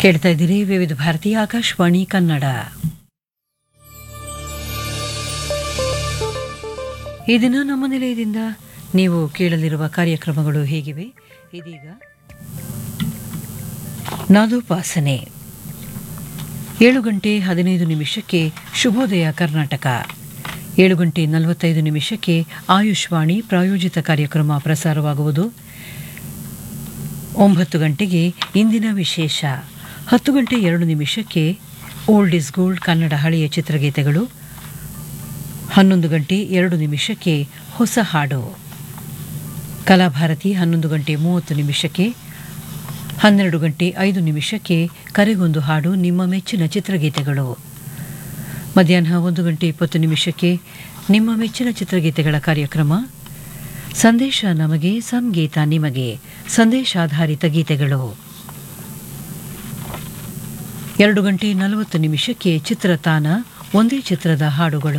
ಕೇಳ್ತಾ ಇದ್ದೀರಿ ವಿವಿಧ ಭಾರತಿ ಆಕಾಶವಾಣಿ ಕನ್ನಡ ಈ ದಿನ ನಮ್ಮ ನಿಲಯದಿಂದ ನೀವು ಕೇಳಲಿರುವ ಕಾರ್ಯಕ್ರಮಗಳು ಹೀಗಿವೆ ಇದೀಗ ನಾದೋಪಾಸನೆ ಏಳು ಗಂಟೆ ಹದಿನೈದು ನಿಮಿಷಕ್ಕೆ ಶುಭೋದಯ ಕರ್ನಾಟಕ ಏಳು ಗಂಟೆ ನಲವತ್ತೈದು ನಿಮಿಷಕ್ಕೆ ಆಯುಷ್ವಾಣಿ ಪ್ರಾಯೋಜಿತ ಕಾರ್ಯಕ್ರಮ ಪ್ರಸಾರವಾಗುವುದು ಒಂಬತ್ತು ಗಂಟೆಗೆ ಇಂದಿನ ವಿಶೇಷ ಹತ್ತು ಗಂಟೆ ಎರಡು ನಿಮಿಷಕ್ಕೆ ಓಲ್ಡ್ ಇಸ್ ಗೋಲ್ಡ್ ಕನ್ನಡ ಹಳೆಯ ಚಿತ್ರಗೀತೆಗಳು ಹನ್ನೊಂದು ಗಂಟೆ ಎರಡು ನಿಮಿಷಕ್ಕೆ ಹೊಸ ಹಾಡು ಕಲಾಭಾರತಿ ಹನ್ನೊಂದು ಗಂಟೆ ಮೂವತ್ತು ನಿಮಿಷಕ್ಕೆ ಹನ್ನೆರಡು ಗಂಟೆ ಐದು ನಿಮಿಷಕ್ಕೆ ಕರೆಗೊಂದು ಹಾಡು ನಿಮ್ಮ ಮೆಚ್ಚಿನ ಚಿತ್ರಗೀತೆಗಳು ಮಧ್ಯಾಹ್ನ ಒಂದು ಗಂಟೆ ಇಪ್ಪತ್ತು ನಿಮಿಷಕ್ಕೆ ನಿಮ್ಮ ಮೆಚ್ಚಿನ ಚಿತ್ರಗೀತೆಗಳ ಕಾರ್ಯಕ್ರಮ ಸಂದೇಶ ನಮಗೆ ಸಂಗೀತ ನಿಮಗೆ ಸಂದೇಶಾಧಾರಿತ ಗೀತೆಗಳು ಎರಡು ಗಂಟೆ ನಲವತ್ತು ನಿಮಿಷಕ್ಕೆ ಚಿತ್ರತಾನ ಒಂದೇ ಚಿತ್ರದ ಹಾಡುಗಳು